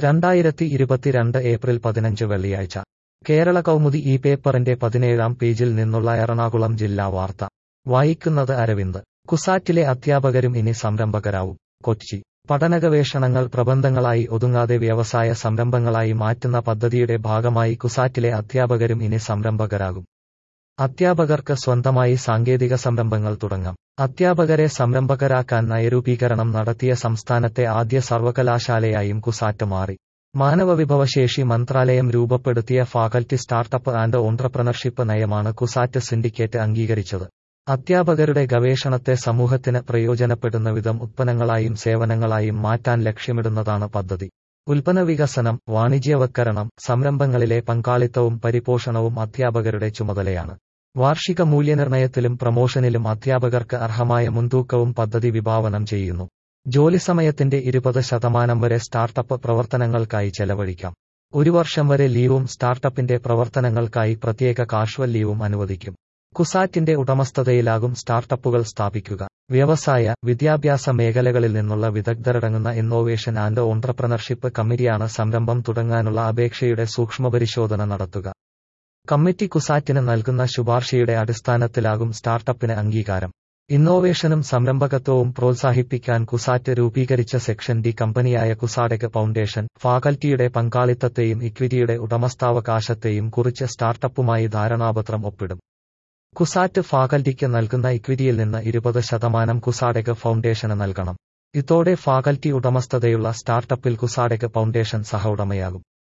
രണ്ടായിരത്തി ഇരുപത്തിരണ്ട് ഏപ്രിൽ പതിനഞ്ച് വെള്ളിയാഴ്ച കേരള കൗമുദി ഈ പേപ്പറിന്റെ പതിനേഴാം പേജിൽ നിന്നുള്ള എറണാകുളം ജില്ലാ വാർത്ത വായിക്കുന്നത് അരവിന്ദ് കുസാറ്റിലെ അധ്യാപകരും ഇനി സംരംഭകരാവും കൊച്ചി പഠനഗവേഷണങ്ങൾ പ്രബന്ധങ്ങളായി ഒതുങ്ങാതെ വ്യവസായ സംരംഭങ്ങളായി മാറ്റുന്ന പദ്ധതിയുടെ ഭാഗമായി കുസാറ്റിലെ അധ്യാപകരും ഇനി സംരംഭകരാകും അധ്യാപകർക്ക് സ്വന്തമായി സാങ്കേതിക സംരംഭങ്ങൾ തുടങ്ങാം അധ്യാപകരെ സംരംഭകരാക്കാൻ നയരൂപീകരണം നടത്തിയ സംസ്ഥാനത്തെ ആദ്യ സർവകലാശാലയായും കുസാറ്റ് മാറി മാനവവിഭവശേഷി മന്ത്രാലയം രൂപപ്പെടുത്തിയ ഫാക്കൽറ്റി സ്റ്റാർട്ടപ്പ് ആൻഡ് ഓൺട്രപ്രണർഷിപ്പ് നയമാണ് കുസാറ്റ് സിൻഡിക്കേറ്റ് അംഗീകരിച്ചത് അധ്യാപകരുടെ ഗവേഷണത്തെ സമൂഹത്തിന് പ്രയോജനപ്പെടുന്ന വിധം ഉത്പന്നങ്ങളായും സേവനങ്ങളായും മാറ്റാൻ ലക്ഷ്യമിടുന്നതാണ് പദ്ധതി ഉൽപ്പന്ന വികസനം വാണിജ്യവത്കരണം സംരംഭങ്ങളിലെ പങ്കാളിത്തവും പരിപോഷണവും അധ്യാപകരുടെ ചുമതലയാണ് വാർഷിക മൂല്യനിർണയത്തിലും പ്രമോഷനിലും അധ്യാപകർക്ക് അർഹമായ മുൻതൂക്കവും പദ്ധതി വിഭാവനം ചെയ്യുന്നു ജോലിസമയത്തിന്റെ ഇരുപത് ശതമാനം വരെ സ്റ്റാർട്ടപ്പ് പ്രവർത്തനങ്ങൾക്കായി ചെലവഴിക്കാം ഒരു വർഷം വരെ ലീവും സ്റ്റാർട്ടപ്പിന്റെ പ്രവർത്തനങ്ങൾക്കായി പ്രത്യേക കാഷ്വൽ ലീവും അനുവദിക്കും കുസാറ്റിന്റെ ഉടമസ്ഥതയിലാകും സ്റ്റാർട്ടപ്പുകൾ സ്ഥാപിക്കുക വ്യവസായ വിദ്യാഭ്യാസ മേഖലകളിൽ നിന്നുള്ള വിദഗ്ധരടങ്ങുന്ന ഇന്നോവേഷൻ ആൻഡ് ഓൺട്രപ്രണർഷിപ്പ് കമ്മിറ്റിയാണ് സംരംഭം തുടങ്ങാനുള്ള അപേക്ഷയുടെ സൂക്ഷ്മപരിശോധന നടത്തുക കമ്മിറ്റി കുസാറ്റിന് നൽകുന്ന ശുപാർശയുടെ അടിസ്ഥാനത്തിലാകും സ്റ്റാർട്ടപ്പിന് അംഗീകാരം ഇന്നോവേഷനും സംരംഭകത്വവും പ്രോത്സാഹിപ്പിക്കാൻ കുസാറ്റ് രൂപീകരിച്ച സെക്ഷൻ ഡി കമ്പനിയായ കുസാഡെക് ഫൗണ്ടേഷൻ ഫാക്കൽറ്റിയുടെ പങ്കാളിത്തത്തെയും ഇക്വിറ്റിയുടെ ഉടമസ്ഥാവകാശത്തെയും കുറിച്ച് സ്റ്റാർട്ടപ്പുമായി ധാരണാപത്രം ഒപ്പിടും കുസാറ്റ് ഫാക്കൽറ്റിക്ക് നൽകുന്ന ഇക്വിറ്റിയിൽ നിന്ന് ഇരുപത് ശതമാനം കുസാഡെക് ഫൗണ്ടേഷന് നൽകണം ഇതോടെ ഫാക്കൽറ്റി ഉടമസ്ഥതയുള്ള സ്റ്റാർട്ടപ്പിൽ കുസാഡെക് ഫൗണ്ടേഷൻ സഹ ഉടമയാകും